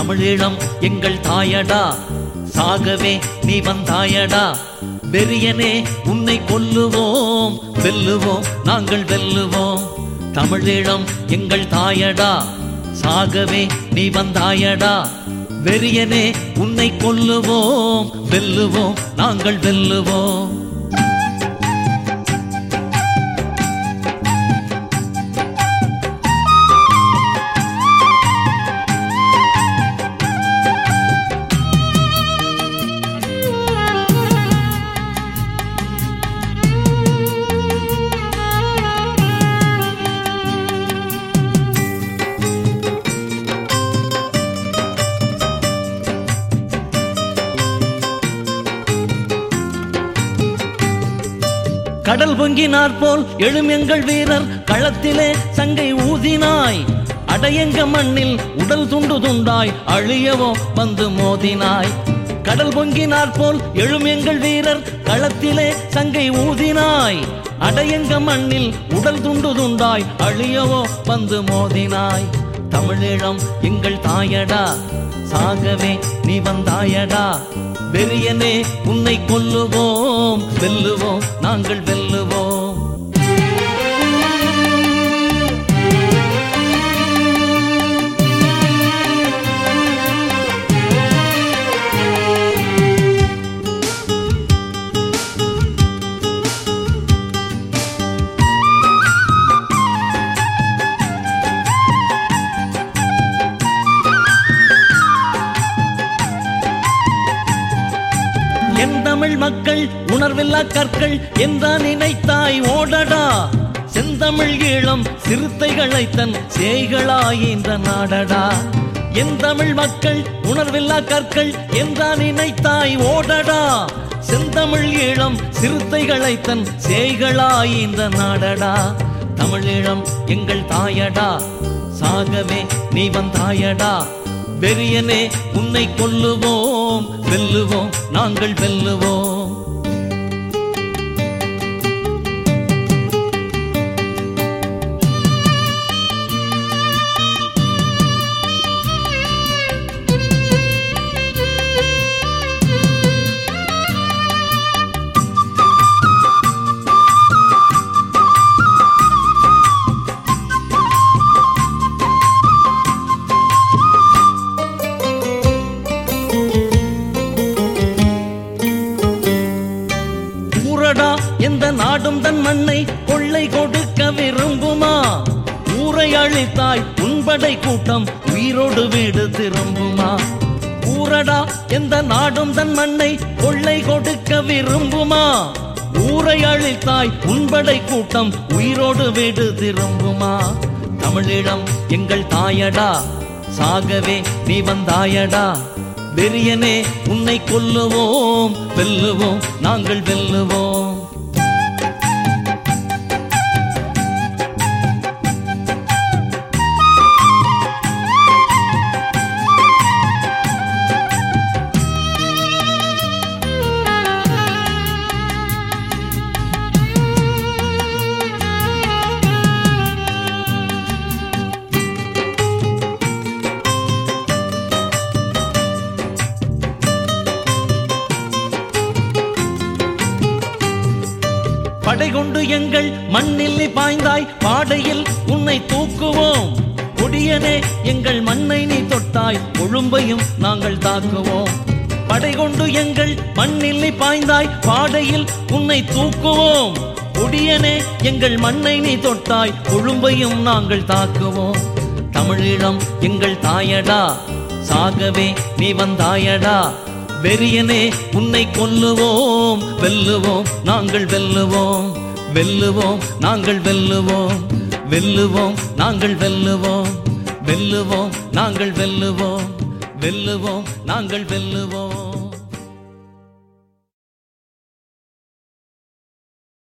தமிழீழம் எங்கள் தாயடா சாகவே நீ வந்தாயடா வெறியனே உன்னை கொல்லுவோம் வெல்லுவோம் நாங்கள் வெல்லுவோம் தமிழீழம் எங்கள் தாயடா சாகவே நீ வந்தாயடா வெறியனே உன்னை கொல்லுவோம் வெல்லுவோம் நாங்கள் வெல்லுவோம் கடல் பொங்கினார் போல் எழும் எங்கள் வீரர் களத்திலே சங்கை ஊதினாய் அடையங்க மண்ணில் உடல் துண்டு துண்டாய் அழியவோ வந்து மோதினாய் கடல் பொங்கினார் போல் எழும் எங்கள் வீரர் களத்திலே சங்கை ஊதினாய் அடையங்க மண்ணில் உடல் துண்டு துண்டாய் அழியவோ வந்து மோதினாய் தமிழீழம் எங்கள் தாயடா சாகவே நீ வந்தாயடா வெறியனே உன்னை கொல்லுவோம் வெல்லுவோம் நாங்கள் வெல்லுவோம் என் தமிழ் மக்கள் உணர்வில்லா கற்கள் என்றா நினைத்தாய் ஓடடா செந்தமிழ் ஈழம் சிறுத்தைகளை தன் சேய்களாயின்ற நாடடா என் தமிழ் மக்கள் உணர்வில்லா கற்கள் என்றா நினைத்தாய் ஓடடா செந்தமிழ் ஈழம் சிறுத்தைகளை தன் சேய்களாயின்ற நாடடா தமிழீழம் எங்கள் தாயடா சாகவே நீ வந்தாயடா வெறியனே உன்னை கொல்லுவோம் வெல்லுவோம் நாங்கள் வெல்லுவோம் ஊரடா எந்த நாடும் தன் மண்ணை கொள்ளை கொடுக்க விரும்புமா ஊரை அழித்தாய் உன்படை கூட்டம் உயிரோடு வீடு திரும்புமா ஊரடா எந்த நாடும் தன் மண்ணை கொள்ளை கொடுக்க விரும்புமா ஊரை அழித்தாய் உன்படை கூட்டம் உயிரோடு வீடு திரும்புமா தமிழீழம் எங்கள் தாயடா சாகவே நீ வந்தாயடா வெறியனே உன்னை கொல்லுவோம் வெல்லுவோம் நாங்கள் வெல்லுவோம் படை கொண்டு எங்கள் மண்ணில் நீ பாய்ந்தாய் பாடையில் உன்னை தூக்குவோம் கொடியனே எங்கள் மண்ணை நீ தொட்டாய் கொழும்பையும் நாங்கள் தாக்குவோம் படை கொண்டு எங்கள் மண்ணில் நீ பாய்ந்தாய் பாடையில் உன்னை தூக்குவோம் கொடியனே எங்கள் மண்ணை நீ தொட்டாய் கொழும்பையும் நாங்கள் தாக்குவோம் தமிழீழம் எங்கள் தாயடா சாகவே நீ வந்தாயடா வெறியனே உன்னை கொல்லுவோம் வெல்லுவோம் நாங்கள் வெல்லுவோம் வெல்லுவோம் நாங்கள் வெல்லுவோம் வெல்லுவோம் நாங்கள் வெல்லுவோம் வெல்லுவோம் நாங்கள் வெல்லுவோம் வெல்லுவோம் நாங்கள் வெல்லுவோம்